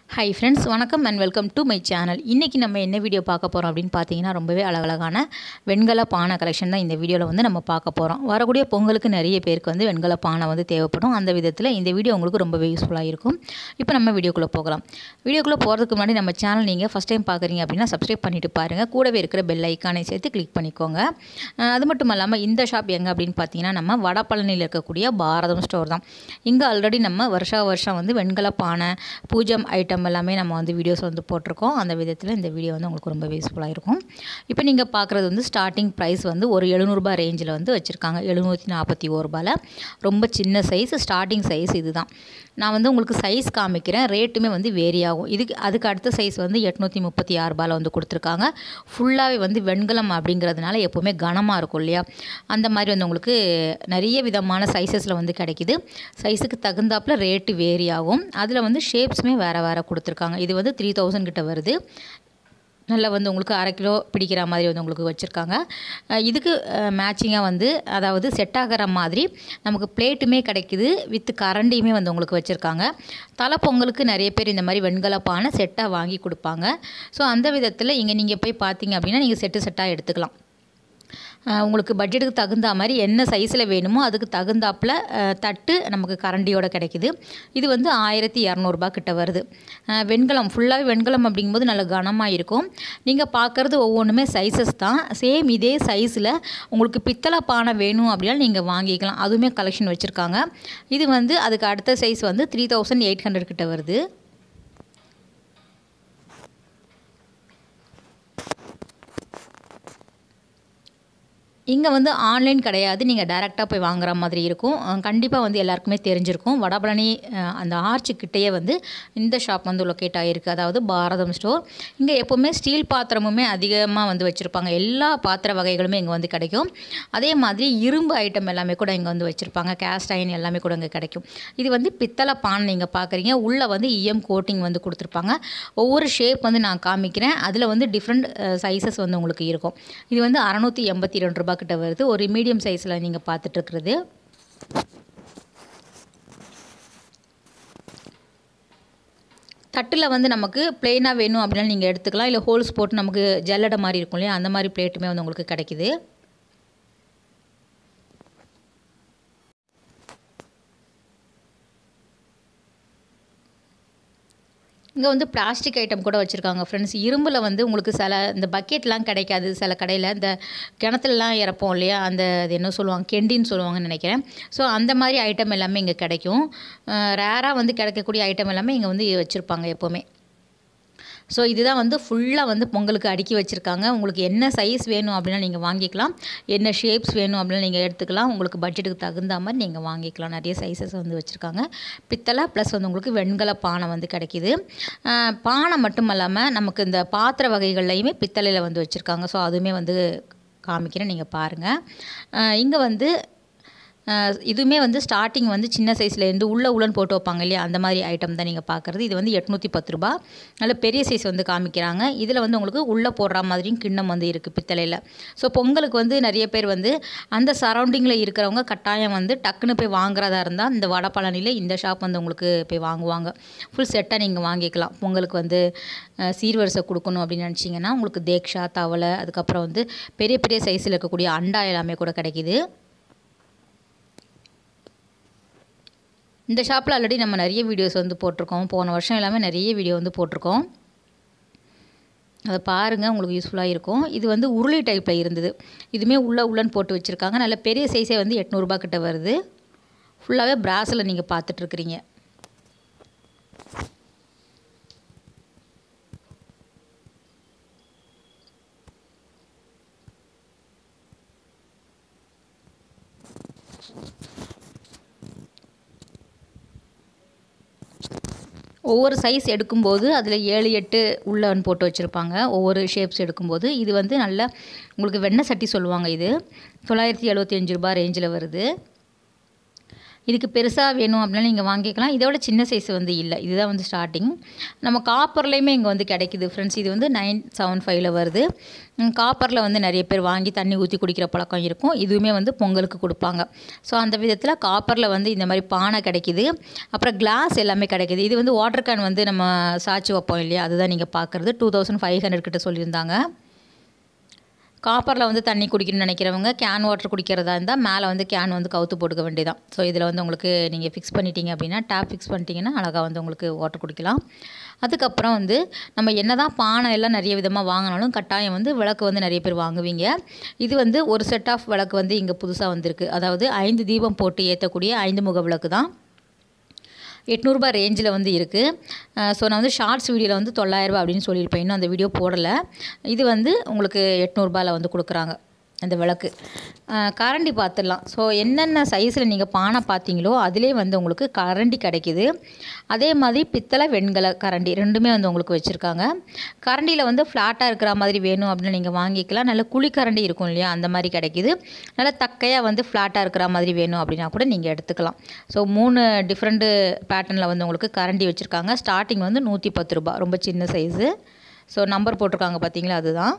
high friends வணக்கம் and welcome to my channel இன்றைக்கி நம்ம என்ன வீடியோ பார்க்க போகிறோம் அப்படின்னு பார்த்தீங்கன்னா ரொம்பவே அழகழகான வெண்கல பானை கலெக்ஷன் தான் இந்த வீடியோவில் வந்து நம்ம பார்க்க போகிறோம் வரக்கூடிய பொங்கலுக்கு நிறைய பேருக்கு வந்து வெண்கல பானை வந்து தேவைப்படும் அந்த விதத்தில் இந்த வீடியோ உங்களுக்கு ரொம்பவே யூஸ்ஃபுல்லாக இருக்கும் இப்போ நம்ம வீடியோக்குள்ளே போகலாம் வீடியோக்குள்ளே போகிறதுக்கு முன்னாடி நம்ம சேனல் நீங்கள் ஃபஸ்ட் டைம் பார்க்குறீங்க அப்படின்னா சப்ஸ்கிரைப் பண்ணிட்டு பாருங்கள் கூடவே இருக்கிற பெல் ஐக்கானை சேர்த்து கிளிக் பண்ணிக்கோங்க அஹ் அது மட்டும் இல்லாமல் இந்த ஷாப் எங்கே அப்படின்னு பார்த்தீங்கன்னா நம்ம வடபழனியில் இருக்கக்கூடிய பாரதம் ஸ்டோர் தான் இங்கே ஆல்ரெடி நம்ம வருஷா வருஷம் வந்து வெண்கல பானை பூஜம் ஐட்டம் எல்லாமே நம்ம வந்து வீடியோஸ் வந்து போட்டிருக்கோம் அந்த விதத்தில் இந்த வீடியோ வந்து உங்களுக்கு ரொம்ப யூஸ்ஃபுல்லாக இருக்கும் இப்போ நீங்கள் பார்க்குறது வந்து ஸ்டார்டிங் ப்ரைஸ் வந்து ஒரு எழுநூறுபா ரேஞ்சில் வந்து வச்சுருக்காங்க எழுநூற்றி நாற்பத்தி ஒரு ரூபாயில் ரொம்ப சின்ன சைஸ் ஸ்டார்டிங் சைஸ் இதுதான் நான் வந்து உங்களுக்கு சைஸ் காமிக்கிறேன் ரேட்டுமே வந்து வேரி ஆகும் இதுக்கு அதுக்கு அடுத்த சைஸ் வந்து எட்நூற்றி முப்பத்தி ஆறு ரூபாயில் வந்து கொடுத்துருக்காங்க ஃபுல்லாகவே வந்து வெண்கலம் அப்படிங்கிறதுனால எப்போவுமே கனமாக இருக்கும் இல்லையா அந்த மாதிரி வந்து உங்களுக்கு நிறைய விதமான சைஸஸில் வந்து கிடைக்கிது சைஸுக்கு தகுந்தாப்பில் ரேட்டு வேரி ஆகும் அதில் வந்து ஷேப்ஸுமே வேறு வேறு கொடுத்துருக்காங்க இது வந்து த்ரீ தௌசண்ட் கிட்ட வருது நல்லா வந்து உங்களுக்கு அரை கிலோ பிடிக்கிற மாதிரி வந்து உங்களுக்கு வச்சுருக்காங்க அஹ் இதுக்கு மேட்சிங்காக வந்து அதாவது செட் ஆகிற மாதிரி நமக்கு பிளேட்டுமே கிடைக்குது வித் கரண்டியுமே வந்து உங்களுக்கு வச்சுருக்காங்க தலை பொங்கலுக்கு நிறைய பேர் இந்த மாதிரி வெண்கல பானை செட்டாக வாங்கி கொடுப்பாங்க ஸோ அந்த விதத்தில் இங்கே நீங்கள் போய் பார்த்தீங்க அப்படின்னா நீங்கள் செட்டு செட்டாக எடுத்துக்கலாம் அஹ் உங்களுக்கு பட்ஜெட்டுக்கு தகுந்த மாதிரி என்ன சைஸில் வேணுமோ அதுக்கு தகுந்தாப்பில் அஹ், தட்டு நமக்கு கரண்டியோட கிடைக்குது இது வந்து ஆயிரத்தி இரநூறுபா கிட்ட வருது அஹ், வெண்கலம் ஃபுல்லாகவே வெண்கலம் அப்படிங்கும்போது நல்ல கனமாக இருக்கும் நீங்கள் பார்க்குறது ஒவ்வொன்றுமே சைஸஸ் தான் சேம் இதே சைஸில் உங்களுக்கு பித்தளை பானை வேணும் அப்படின்னா நீங்கள் வாங்கிக்கலாம் அதுவுமே கலெக்ஷன் வச்சுருக்காங்க இது வந்து அதுக்கு அடுத்த சைஸ் வந்து த்ரீ தௌசண்ட் எயிட் ஹண்ட்ரட் கிட்ட வருது இங்கே வந்து ஆன்லைன் கிடையாது நீங்கள் டைரெக்டாக போய் வாங்குற மாதிரி இருக்கும் கண்டிப்பாக வந்து எல்லாருக்குமே தெரிஞ்சிருக்கும் வடபழனி அஹ், அந்த ஆர்ச்சு கிட்டேயே வந்து இந்த ஷாப் வந்து லொக்கேட் ஆகிருக்கு அதாவது பாரதம் ஸ்டோர் இங்கே எப்போவுமே ஸ்டீல் பாத்திரமுமே அதிகமாக வந்து வச்சுருப்பாங்க எல்லா பாத்திர வகைகளுமே இங்கே வந்து கிடைக்கும் அதே மாதிரி இரும்பு ஐட்டம் எல்லாமே கூட இங்கே வந்து வச்சுருப்பாங்க கேஸ்ட் அயன் எல்லாமே கூட இங்கே கிடைக்கும் இது வந்து பித்தளை பான் நீங்கள் பார்க்குறீங்க உள்ளே வந்து இஎம் கோட்டிங் வந்து கொடுத்துருப்பாங்க ஒவ்வொரு ஷேப் வந்து நான் காமிக்கிறேன் அதில் வந்து டிஃப்ரெண்ட் சைஸஸ் வந்து உங்களுக்கு இருக்கும் இது வந்து அறநூற்றி எண்பத்தி ரெண்டு ரூபா கிட்ட வருது ஒரு மீடியம் சைஸில் நீங்கள் பார்த்துட்ருக்குறது தட்டில் வந்து நமக்கு பிளெயினாக வேணும் அப்படின்னா நீங்கள் எடுத்துக்கலாம் இல்லை ஹோல்ஸ் போட்டு நமக்கு ஜல்லடை மாதிரி இருக்கும் இல்லையா அந்த மாதிரி பிளேட்டுமே வந்து உங்களுக்கு கிடைக்குது இங்கே வந்து பிளாஸ்டிக் ஐட்டம் கூட வச்சுருக்காங்க ஃப்ரெண்ட்ஸ் இரும்பில் வந்து உங்களுக்கு சில இந்த பக்கெட்லாம் கிடைக்காது சில கடையில் இந்த கிணத்துலலாம் இறப்போம் இல்லையா அந்த அது என்ன சொல்லுவாங்க கெண்டின்னு சொல்லுவாங்கன்னு நினைக்கிறேன் ஸோ அந்த மாதிரி ஐட்டம் எல்லாமே இங்கே கிடைக்கும் ரேராக வந்து கிடைக்கக்கூடிய ஐட்டம் எல்லாமே இங்கே வந்து வச்சுருப்பாங்க எப்போவுமே ஸோ இதுதான் வந்து ஃபுல்லாக வந்து பொங்கலுக்கு அடுக்கி வச்சுருக்காங்க உங்களுக்கு என்ன சைஸ் வேணும் அப்படின்னா நீங்கள் வாங்கிக்கலாம் என்ன ஷேப்ஸ் வேணும் அப்படின்னா நீங்கள் எடுத்துக்கலாம் உங்களுக்கு பட்ஜெட்டுக்கு தகுந்த மாதிரி நீங்கள் வாங்கிக்கலாம் நிறைய சைஸஸ் வந்து வச்சுருக்காங்க பித்தளை ப்ளஸ் வந்து உங்களுக்கு வெண்கல பானை வந்து கிடைக்கிது அஹ் பானை மட்டும் இல்லாமல் நமக்கு இந்த பாத்திர வகைகள்லையுமே பித்தளையில் வந்து வச்சுருக்காங்க ஸோ அதுவுமே வந்து காமிக்கிறேன் நீங்கள் பாருங்கள் இங்கே வந்து அஹ் இதுவுமே வந்து ஸ்டார்டிங் வந்து சின்ன சைஸ்லேருந்து உள்ள உள்ளன்னு போட்டு வைப்பாங்க இல்லையா அந்த மாதிரி ஐட்டம் தான் நீங்கள் பார்க்குறது இது வந்து எட்நூற்றி பத்து ரூபா நல்ல பெரிய சைஸ் வந்து காமிக்கிறாங்க இதில் வந்து உங்களுக்கு உள்ளே போடுற மாதிரியும் கிண்ணம் வந்து இருக்குது பித்தளையில் ஸோ பொங்கலுக்கு வந்து நிறைய பேர் வந்து அந்த சரௌண்டிங்கில் இருக்கிறவங்க கட்டாயம் வந்து டக்குன்னு போய் வாங்குறதா இருந்தால் இந்த வடபழனியில் இந்த ஷாப் வந்து உங்களுக்கு போய் வாங்குவாங்க ஃபுல் செட்டாக நீங்கள் வாங்கிக்கலாம் பொங்கலுக்கு வந்து அஹ், சீர்வரிசை கொடுக்கணும் அப்படின்னு நினச்சிங்கன்னா உங்களுக்கு தேக்ஷா தவளை அதுக்கப்புறம் வந்து பெரிய பெரிய சைஸில் இருக்கக்கூடிய அண்டா எல்லாமே கூட கிடைக்கிது இந்த ஷாப்பில் ஆல்ரெடி நம்ம நிறைய வீடியோஸ் வந்து போட்டிருக்கோம் போன வருஷம் எல்லாமே நிறைய வீடியோ வந்து போட்டிருக்கோம் அதை பாருங்கள் உங்களுக்கு யூஸ்ஃபுல்லாக இருக்கும் இது வந்து உருளை டைப்பில் இருந்தது இதுவுமே உள்ளே உள்ளன்னு போட்டு வச்சுருக்காங்க நல்ல பெரிய சைஸே வந்து எட்நூறுபா கிட்ட வருது ஃபுல்லாகவே பிராஸில் நீங்கள் பார்த்துட்ருக்குறீங்க ஒவ்வொரு சைஸ் எடுக்கும்போது அதில் ஏழு எட்டு உள்ளன்னு போட்டு வச்சுருப்பாங்க ஒவ்வொரு ஷேப்ஸ் எடுக்கும்போது இது வந்து நல்ல உங்களுக்கு வெண்ணெய் சட்டி சொல்லுவாங்க இது தொள்ளாயிரத்தி எழுபத்தி அஞ்சு ரூபாய் ரேஞ்சில் வருது இதுக்கு பெருசாக வேணும் அப்படின்னா நீங்கள் வாங்கிக்கலாம் இதோட சின்ன சைஸ் வந்து இல்லை இதுதான் வந்து ஸ்டார்டிங் நம்ம காப்பர்லேயுமே இங்கே வந்து கிடைக்குது ஃப்ரெண்ட்ஸ் இது வந்து நைன் செவன் ஃபைவ்ல வருது காப்பரில் வந்து நிறைய பேர் வாங்கி தண்ணி ஊற்றி குடிக்கிற பழக்கம் இருக்கும் இதுவுமே வந்து பொங்கலுக்கு கொடுப்பாங்க ஸோ அந்த விதத்தில் காப்பரில் வந்து இந்த மாதிரி பானை கிடைக்கிது அப்புறம் கிளாஸ் எல்லாமே கிடைக்கிது இது வந்து வாட்டர் கேன் வந்து நம்ம சாய்ச்சி வைப்போம் இல்லையா அதுதான் நீங்கள் பார்க்குறது டூ தௌசண்ட் ஃபைவ் ஹண்ட்ரட் கிட்ட சொல்லியிருந்தாங்க காப்பரில் வந்து தண்ணி குடிக்கணும்னு நினைக்கிறவங்க கேன் வாட்டர் குடிக்கிறதா இருந்தால் மேலே வந்து கேன் வந்து கவுத்து போட்டுக்க வேண்டியதான் ஸோ இதில் வந்து உங்களுக்கு நீங்கள் ஃபிக்ஸ் பண்ணிட்டீங்க அப்படின்னா டேப் ஃபிக்ஸ் பண்ணிட்டீங்கன்னா அழகாக வந்து உங்களுக்கு வாட்டர் குடிக்கலாம் அதுக்கப்புறம் வந்து நம்ம என்ன தான் பானை எல்லாம் நிறைய விதமாக வாங்கினாலும் கட்டாயம் வந்து விளக்கு வந்து நிறைய பேர் வாங்குவீங்க இது வந்து ஒரு செட் ஆஃப் விளக்கு வந்து இங்கே புதுசாக வந்திருக்கு அதாவது ஐந்து தீபம் போட்டு ஏற்றக்கூடிய ஐந்து முக விளக்கு தான் எட்நூறுபா ரேஞ்சில் வந்து இருக்குது ஸோ நான் வந்து ஷார்ட்ஸ் வீடியோவில் வந்து தொள்ளாயிரரூபா அப்படின்னு சொல்லியிருப்பேன் இன்னும் அந்த வீடியோ போடலை இது வந்து உங்களுக்கு எட்நூறுபாவில் வந்து கொடுக்குறாங்க அந்த விளக்கு கரண்டி பார்த்துடலாம் ஸோ என்னென்ன சைஸில் நீங்கள் பானை பார்த்தீங்களோ அதிலே வந்து உங்களுக்கு கரண்டி கிடைக்கிது அதே மாதிரி பித்தளை வெண்கல கரண்டி ரெண்டுமே வந்து உங்களுக்கு வச்சுருக்காங்க கரண்டியில் வந்து ஃப்ளாட்டாக இருக்கிற மாதிரி வேணும் அப்படின்னு நீங்கள் வாங்கிக்கலாம் நல்ல குழி கரண்டி இருக்கும் இல்லையா அந்த மாதிரி கிடைக்கிது நல்ல தக்கையாக வந்து ஃப்ளாட்டாக இருக்கிற மாதிரி வேணும் அப்படின்னா கூட நீங்கள் எடுத்துக்கலாம் ஸோ மூணு டிஃப்ரெண்ட்டு பேட்டர்னில் வந்து உங்களுக்கு கரண்டி வச்சுருக்காங்க ஸ்டார்டிங் வந்து நூற்றி பத்து ரூபா ரொம்ப சின்ன சைஸு ஸோ நம்பர் போட்டிருக்காங்க பார்த்தீங்களா அதுதான்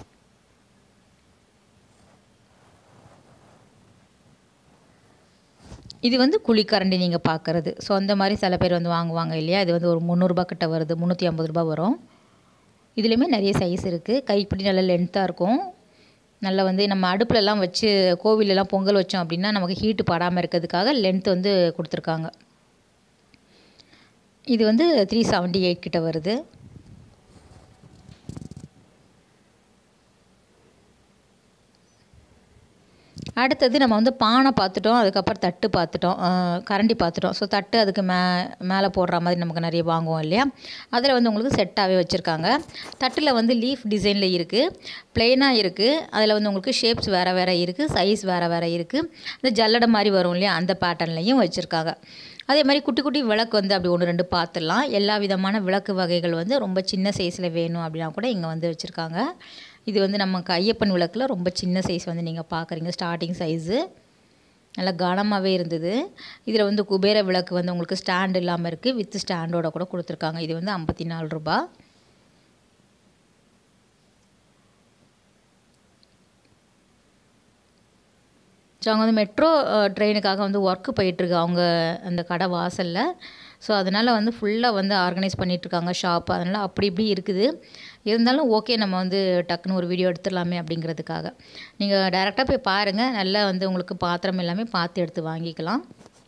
இது வந்து குழிக்கரண்டி நீங்கள் பார்க்குறது ஸோ அந்த மாதிரி சில பேர் வந்து வாங்குவாங்க இல்லையா இது வந்து ஒரு முந்நூறுரூபா கிட்ட வருது முந்நூற்றி ஐம்பது ரூபா வரும் இதுலேயுமே நிறைய சைஸ் இருக்குது கைப்பிடி நல்ல லென்த்தாக இருக்கும் நல்லா வந்து நம்ம அடுப்புலலாம் வச்சு கோவிலெலாம் பொங்கல் வச்சோம் அப்படின்னா நமக்கு ஹீட்டு படாமல் இருக்கிறதுக்காக லென்த் வந்து கொடுத்துருக்காங்க இது வந்து த்ரீ செவன்ட்டி எயிட் கிட்ட வருது அடுத்தது நம்ம வந்து பானை பார்த்துட்டோம் அதுக்கப்புறம் தட்டு பார்த்துட்டோம் கரண்டி பார்த்துட்டோம் ஸோ தட்டு அதுக்கு மே மேலே போடுற மாதிரி நமக்கு நிறைய வாங்குவோம் இல்லையா அதில் வந்து உங்களுக்கு செட்டாகவே வச்சுருக்காங்க தட்டில் வந்து லீஃப் டிசைனில் இருக்குது ப்ளெயினாக இருக்குது அதில் வந்து உங்களுக்கு ஷேப்ஸ் வேறு வேறு இருக்குது சைஸ் வேறு வேறு இருக்குது இந்த ஜல்லடை மாதிரி வரும் இல்லையா அந்த பேட்டர்ன்லையும் வச்சுருக்காங்க அதே மாதிரி குட்டி குட்டி விளக்கு வந்து அப்படி ஒன்று ரெண்டு பார்த்துடலாம் எல்லா விதமான விளக்கு வகைகள் வந்து ரொம்ப சின்ன சைஸில் வேணும் அப்படின்னா கூட இங்கே வந்து வச்சுருக்காங்க இது வந்து நமக்கு ஐயப்பன் விளக்கில் ரொம்ப சின்ன சைஸ் வந்து நீங்கள் பார்க்குறீங்க ஸ்டார்டிங் சைஸு நல்லா கனமாகவே இருந்தது இதில் வந்து குபேர விளக்கு வந்து உங்களுக்கு ஸ்டாண்ட் இல்லாமல் இருக்குது வித் ஸ்டாண்டோட கூட கொடுத்துருக்காங்க இது வந்து ஐம்பத்தி நாலு ரூபா ஸோ அவங்க வந்து மெட்ரோ ட்ரெயினுக்காக வந்து ஒர்க்கு போயிட்டுருக்கு அவங்க அந்த கடை வாசலில் ஸோ அதனால் வந்து ஃபுல்லாக வந்து ஆர்கனைஸ் பண்ணிகிட்ருக்காங்க ஷாப் அதனால் அப்படி இப்படி இருக்குது இருந்தாலும் ஓகே நம்ம வந்து டக்குன்னு ஒரு வீடியோ எடுத்துடலாமே அப்படிங்கிறதுக்காக நீங்கள் டைரெக்டாக போய் பாருங்கள் நல்லா வந்து உங்களுக்கு பாத்திரம் எல்லாமே பார்த்து எடுத்து வாங்கிக்கலாம்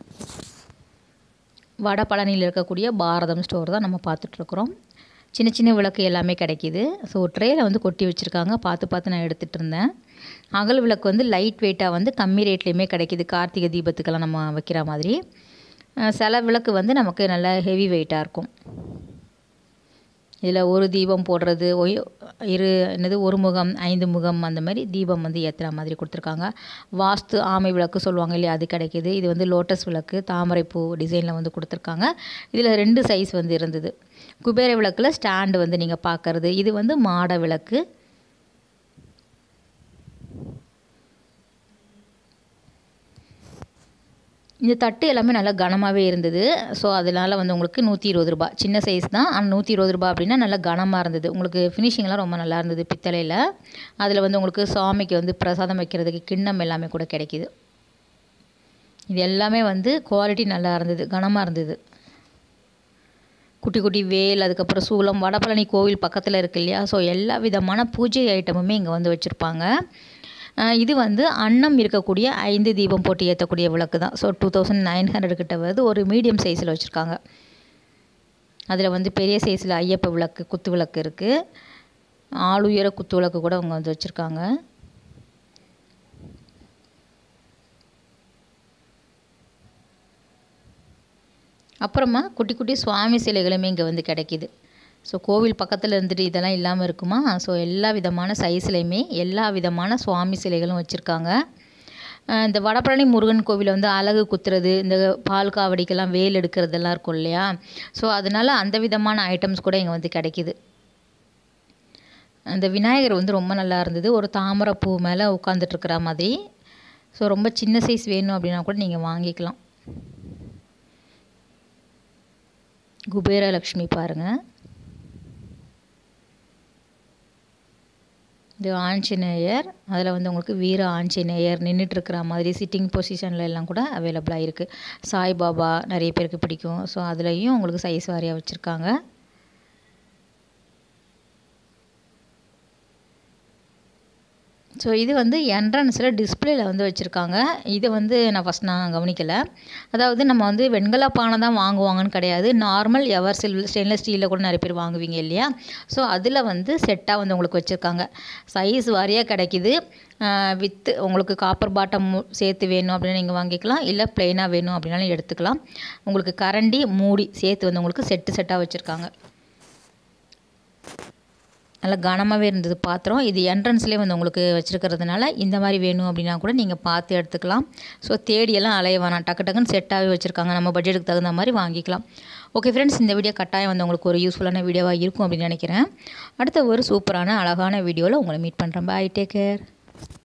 வட பழனியில் இருக்கக்கூடிய பாரதம் ஸ்டோர் தான் நம்ம பார்த்துட்ருக்குறோம் சின்ன சின்ன விளக்கு எல்லாமே கிடைக்கிது ஸோ ட்ரேயில் வந்து கொட்டி வச்சுருக்காங்க பார்த்து பார்த்து நான் எடுத்துகிட்டு இருந்தேன் அகல் விளக்கு வந்து லைட் வெயிட்டாக வந்து கம்மி ரேட்லேயுமே கிடைக்கிது கார்த்திகை தீபத்துக்கெல்லாம் நம்ம வைக்கிற மாதிரி சில விளக்கு வந்து நமக்கு நல்லா ஹெவி வெயிட்டாக இருக்கும் இதில் ஒரு தீபம் போடுறது இரு என்னது ஒரு முகம் ஐந்து முகம் அந்த மாதிரி தீபம் வந்து ஏற்றுற மாதிரி கொடுத்துருக்காங்க வாஸ்து ஆமை விளக்கு சொல்லுவாங்க இல்லையா அது கிடைக்கிது இது வந்து லோட்டஸ் விளக்கு தாமரைப்பூ டிசைனில் வந்து கொடுத்துருக்காங்க இதில் ரெண்டு சைஸ் வந்து இருந்தது குபேர விளக்கில் ஸ்டாண்டு வந்து நீங்கள் பார்க்குறது இது வந்து மாட விளக்கு இந்த தட்டு எல்லாமே நல்லா கனமாகவே இருந்தது ஸோ அதனால் வந்து உங்களுக்கு நூற்றி இருபது ரூபா சின்ன சைஸ் தான் ஆனால் நூற்றி இருபது ரூபா அப்படின்னா நல்லா கனமாக இருந்தது உங்களுக்கு ஃபினிஷிங்லாம் ரொம்ப நல்லா இருந்தது பித்தளையில் அதில் வந்து உங்களுக்கு சாமிக்கு வந்து பிரசாதம் வைக்கிறதுக்கு கிண்ணம் எல்லாமே கூட கிடைக்கிது இது எல்லாமே வந்து குவாலிட்டி நல்லா இருந்தது கனமாக இருந்தது குட்டி குட்டி வேல் அதுக்கப்புறம் சூளம் வடபழனி கோவில் பக்கத்தில் இருக்கு இல்லையா ஸோ எல்லா விதமான பூஜை ஐட்டமுமே இங்கே வந்து வச்சுருப்பாங்க இது வந்து அன்னம் இருக்கக்கூடிய ஐந்து தீபம் போட்டு ஏற்றக்கூடிய விளக்கு தான் so two thousand nine hundred கிட்ட வருது ஒரு மீடியம் சைஸில் வச்சுருக்காங்க அதில் வந்து பெரிய சைஸில் ஐயப்ப விளக்கு குத்து விளக்கு இருக்குது ஆளுயர குத்து விளக்கு கூட அவங்க வந்து வச்சுருக்காங்க அப்புறமா குட்டி குட்டி சுவாமி சிலைகளுமே இங்கே வந்து கிடைக்கிது ஸோ கோவில் பக்கத்தில் இருந்துட்டு இதெல்லாம் இல்லாமல் இருக்குமா ஸோ எல்லா விதமான சைஸ்லையுமே எல்லா விதமான சுவாமி சிலைகளும் வச்சுருக்காங்க இந்த வடபழனி முருகன் கோவிலில் வந்து அலகு குத்துறது இந்த பால் காவடிக்கெல்லாம் வேல் எடுக்கிறதெல்லாம் இருக்கும் இல்லையா ஸோ அதனால் அந்த விதமான ஐட்டம்ஸ் கூட இங்கே வந்து கிடைக்கிது அந்த விநாயகர் வந்து ரொம்ப நல்லா இருந்தது ஒரு தாமரை பூ மேலே உட்காந்துட்ருக்கிற மாதிரி ஸோ ரொம்ப சின்ன சைஸ் வேணும் அப்படின்னா கூட நீங்கள் வாங்கிக்கலாம் குபேரலக்ஷ்மி பாருங்கள் இது ஆஞ்சநேயர் அதில் வந்து உங்களுக்கு வீர ஆஞ்சநேயர் நின்றுட்டுருக்கிற மாதிரி சிட்டிங் பொசிஷனில் எல்லாம் கூட அவைலபிளாக இருக்குது சாய்பாபா நிறைய பேருக்கு பிடிக்கும் ஸோ அதுலேயும் உங்களுக்கு சைஸ் வாரியாக வச்சுருக்காங்க ஸோ இது வந்து என்ட்ரன்ஸில் டிஸ்பிளேல வந்து வச்சுருக்காங்க இதை வந்து நான் ஃபஸ்ட் நான் கவனிக்கலை அதாவது நம்ம வந்து வெண்கல பானை தான் வாங்குவாங்கன்னு கிடையாது நார்மல் எவர் சில் ஸ்டெயின்லெஸ் ஸ்டீலில் கூட நிறைய பேர் வாங்குவீங்க இல்லையா ஸோ அதில் வந்து செட்டாக வந்து உங்களுக்கு வச்சுருக்காங்க சைஸ் வாரியாக கிடைக்கிது வித்து உங்களுக்கு காப்பர் பாட்டம் சேர்த்து வேணும் அப்படின்னு நீங்கள் வாங்கிக்கலாம் இல்லை ப்ளெயினாக வேணும் அப்படின்னாலும் எடுத்துக்கலாம் உங்களுக்கு கரண்டி மூடி சேர்த்து வந்து உங்களுக்கு செட்டு செட்டாக வச்சுருக்காங்க நல்லா கனமாகவே இருந்தது பாத்திரம் இது என்ட்ரன்ஸ்லேயே வந்து உங்களுக்கு வச்சுருக்கிறதுனால இந்த மாதிரி வேணும் அப்படின்னா கூட நீங்கள் பார்த்து எடுத்துக்கலாம் ஸோ தேடியெல்லாம் அலைய வேணாம் டக்கு டக்குன்னு செட்டாகவே வச்சுருக்காங்க நம்ம பட்ஜெட்டுக்கு தகுந்த மாதிரி வாங்கிக்கலாம் ஓகே ஃப்ரெண்ட்ஸ் இந்த வீடியோ கட்டாயம் வந்து உங்களுக்கு ஒரு யூஸ்ஃபுல்லான வீடியோவாக இருக்கும் அப்படின்னு நினைக்கிறேன் அடுத்த ஒரு சூப்பரான அழகான வீடியோவில் உங்களை மீட் பண்ணுறேன் பாய் டேக் கேர்